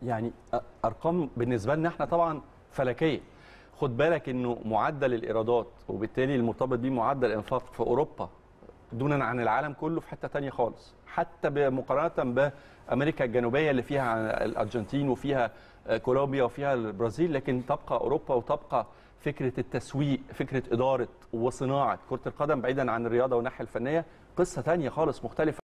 يعني أ- ارقام بالنسبه لنا احنا طبعا فلكيه خد بالك انه معدل الايرادات وبالتالي المرتبط بيه معدل الانفاق في اوروبا دونا عن العالم كله في حته تانية خالص حتى مقارنه بامريكا الجنوبيه اللي فيها الارجنتين وفيها آه، كولومبيا وفيها البرازيل لكن تبقى اوروبا وتبقى فكره التسويق فكره اداره وصناعه كره القدم بعيدا عن الرياضه والناحيه الفنيه قصه تانية خالص مختلفه